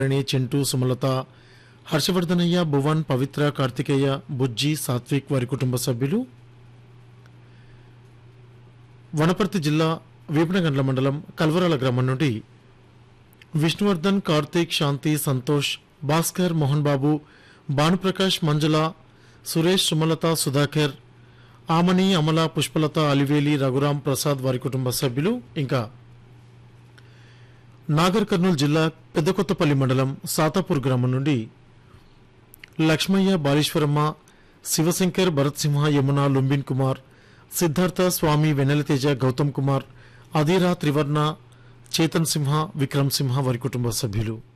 రణి చింటూ సుమలత హర్షవర్ధనయ్య భువన్ పవిత్ర కార్తికేయ బుజ్జి సాత్విక్ వారి కుటుంబ సభ్యులు వనపర్తి జిల్లా వీపనగండ్ల మండలం కల్వరాల గ్రామం నుండి విష్ణువర్ధన్ కార్తీక్ శాంతి సంతోష్ భాస్కర్ మోహన్ బాబు భానుప్రకాష్ మంజుల సురేష్ సుమలత సుధాకర్ ఆమని అమల పుష్పలత అలివేలి రఘురాం ప్రసాద్ వారి కుటుంబ సభ్యులు ఇంకా నాగర్ కర్నూలు జిల్లా పెద్దకొత్తపల్లి మండలం సాతాపూర్ గ్రామం నుండి లక్ష్మయ్య బాలీశ్వరమ్మ శివశంకర్ భరత్ సింహ యమున లుంబిన్ కుమార్ సిద్ధార్థ స్వామి వెన్నెలతేజ గౌతమ్ కుమార్ అధీరా త్రివర్ణ చేతన్ సింహ విక్రమ్ సింహ వారి కుటుంబ సభ్యులు